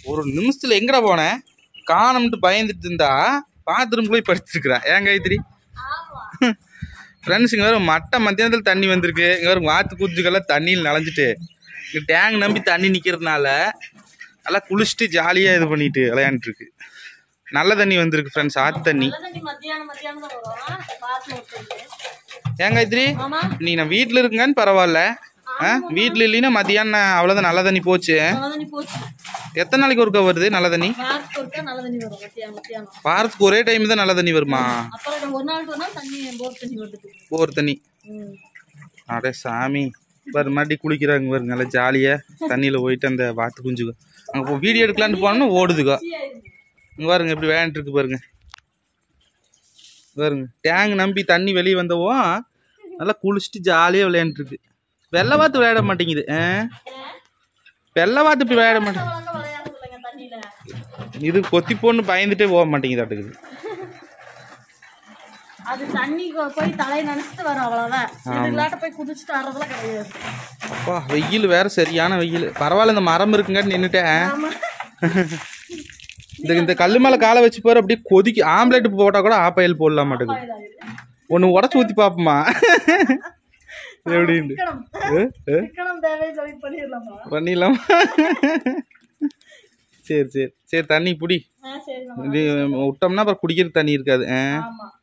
ஒரு நிமிஷத்துல எங்கடா போனேன் காணோம்ட்டு பயந்துட்டு இருந்தா பாத்ரூம் போய் படுத்துருக்குறேன் ஏன் காயத்ரி ஃப்ரெண்ட்ஸ் இங்கே வேறு மட்டை மத்தியானத்தில் தண்ணி வந்திருக்கு இங்கே வேறு வாத்து குஞ்சுக்கெல்லாம் தண்ணியில் நனைஞ்சிட்டு இங்கே டேங்க் நம்பி தண்ணி நிற்கிறதுனால நல்லா குளிச்சுட்டு ஜாலியாக இது பண்ணிட்டு விளையாண்டுருக்கு நல்ல தண்ணி வந்திருக்கு ஃப்ரெண்ட்ஸ் ஆற்று தண்ணி நல்ல தண்ணி மத்தியானம் மத்தியானம் தான் வரும் பார்த்து விட்டுருக்கு ஏன் காயத்ரி ஆமா நீ நான் வீட்டில் இருக்கங்கன்னு பரவாயில்ல ஆ வீட்டில் இல்லைன்னா மத்தியானம் அவ்வளோதான் நல்ல தண்ணி போச்சு நல்ல தண்ணி போச்சு எத்தனை நாளைக்கு ஒருக்கா வருது நல்ல தண்ணி பார்த்து ஒருக்கா நல்ல தண்ணி வரும் மத்தியானம் மத்தியானம் வாரத்துக்கு ஒரே டைம் தான் நல்ல தண்ணி வருமா அப்புறம் ஒரு நாள் ஒரு நாள் தண்ணி போர் தண்ணி வருது போர் தண்ணி ம் அடே சாமி பாரு மறுபடி குளிக்கிறாங்க பாருங்க நல்லா ஜாலியாக தண்ணியில் போயிட்டு அந்த வாத்து குஞ்சுங்க அங்கே இப்போ வீடியோ எடுக்கலான்னு போனோம்னா ஓடுதுங்க இங்கே பாருங்க எப்படி விளையாண்டுட்டு இருக்கு பாருங்க பாருங்க டேங்க் நம்பி தண்ணி வெளியே வந்தவோ நல்லா குளிச்சுட்டு ஜாலியாக விளையாண்டுருக்கு வெள்ளை வாத்து விளையாட மாட்டேங்குது ஆ வெள்ளை வாத்து இப்படி விளையாட மாட்டேங்குது அவ்வளோக்கா விளையாடுறது இல்லைங்க தண்ணியில இது கொத்தி போன்னு பயந்துட்டே போக மாட்டேங்குதாட்டுக்குது அது தண்ணி கொ- போய் தலையை நினைச்சிட்டு வரும் அவ்வளோதான் இதுலாட்ட போய் குதிச்சுட்டு வர்றதுலாம் கிடையாது அப்பா வெயில் வேற சரியான வெயில் பரவாயில்ல இந்த மரம் இருக்குங்கன்னு நின்றுட்டேன் ஆமா இந்த இந்த கல்லு மேலே காலை வச்சு பாரு அப்படியே கொதிக்கு ஆம்லேட் போட்டால் கூட ஆப்பாயில் போடலாம் மாட்டேங்குது ஒன்று உடச்சி ஊற்றி பார்ப்போமா எப்படின்னு சிக்கனம் ஏ, ஏ, சிக்கனம் தேவைன்னு சொல்லி பண்ணிடலாமா பண்ணிடலாம் சரி சரி சரி தண்ணி பிடி ஆ சரி இது விட்டோம்னா அப்புறம் குடிக்கிறதுக்கு தண்ணி இருக்காது ஆ ஆமா